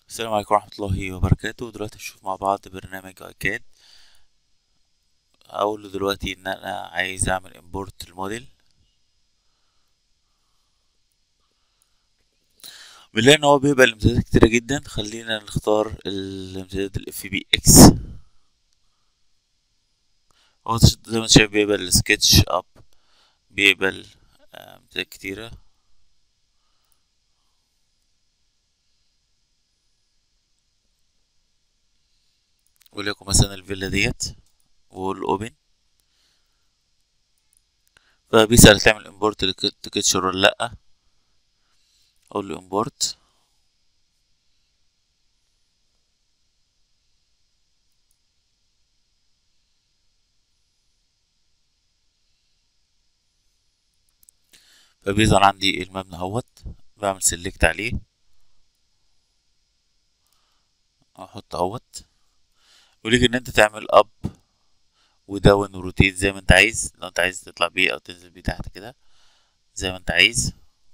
السلام عليكم ورحمة الله وبركاته دلوقتي نشوف مع بعض برنامج ايكاد اقول له دلوقتي ان انا عايز اعمل امبورت الموديل بنلاقي ان هو بيقبل امتدادات كتيرة جدا خلينا نختار الامتداد الاف بي اكس هو زي ما انت شايف بيقبل السكتش اب بيقبل امتدادات كتيرة وليكن مثلا الفيلا ديت وول اوبن فبيسأل تعمل امبورت لتكتشر ولا لأ اقول له امبورت فبيظهر عندي المبنى اهوت بعمل سيلكت عليه احط اهوت وليك ان انت تعمل اب وداون وروتيت زي ما انت عايز لو انت عايز تطلع بيه او تنزل بيه تحت كده زي ما انت عايز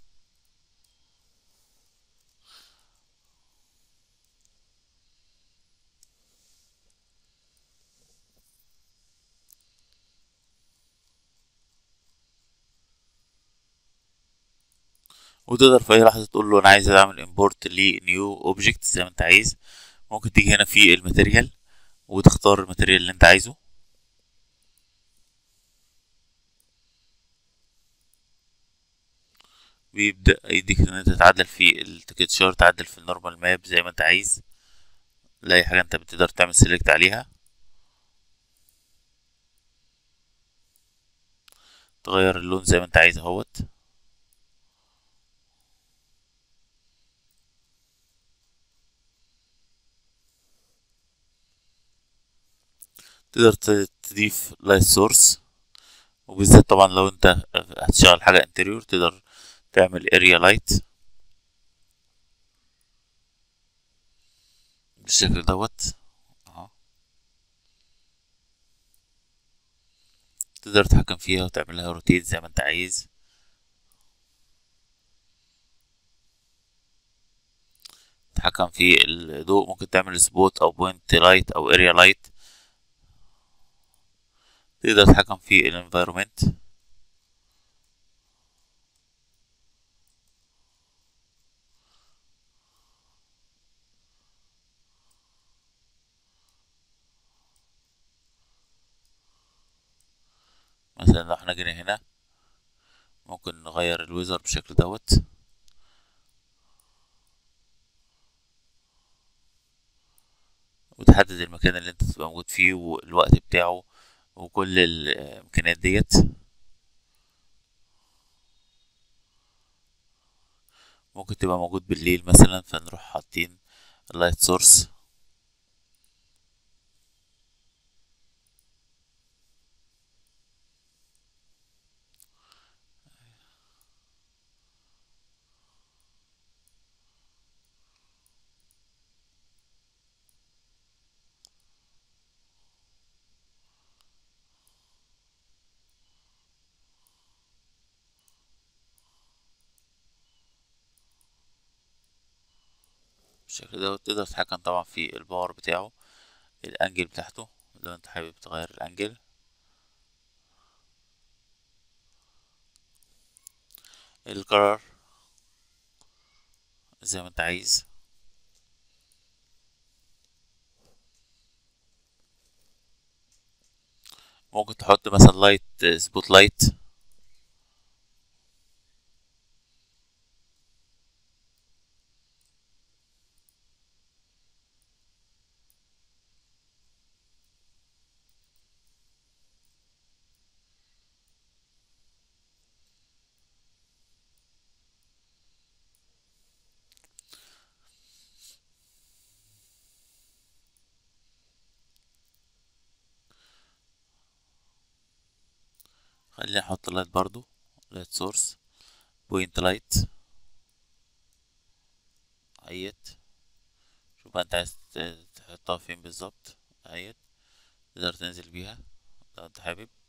وتقدر في اي لحظه تقول له انا عايز اعمل امبورت لنيو اوبجكت زي ما انت عايز ممكن تيجي هنا في الماتيريال وتختار الماتيريال اللي انت عايزه بيبدأ يديك ان انت تعدل في التكتشر تعدل في النورمال ماب زي ما انت عايز لاي حاجة انت بتقدر تعمل سيلكت عليها تغير اللون زي ما انت عايز اهوت تقدر تضيف لايت سورس وبالذات طبعا لو انت هتشغل حاجة انتريور تقدر تعمل اريا لايت بالشكل دوت اهو تقدر تتحكم فيها وتعمل لها روتيت زي ما انت عايز تتحكم في الضوء ممكن تعمل سبوت او بوينت لايت او اريا لايت تقدر تتحكم في الانفايرومنت مثلا لو احنا جينا هنا ممكن نغير الويزر بالشكل دوت وتحدد المكان اللي انت تبقى موجود فيه والوقت بتاعه وكل الامكانيات ديت ممكن تبقى موجود بالليل مثلا فنروح حاطين اللايت سورس بالشكل ده تقدر تتحكم طبعا في الباور بتاعه الانجل بتاعته لو انت حابب تغير الانجل القرار زي ما انت عايز ممكن تحط مثلا لايت سبوت لايت خلينا نحط لايت برضو لايت سورس بوينت لايت اهيت شوف انت عايز تحطها فين بالظبط اهيت تقدر تنزل بيها لو انت حابب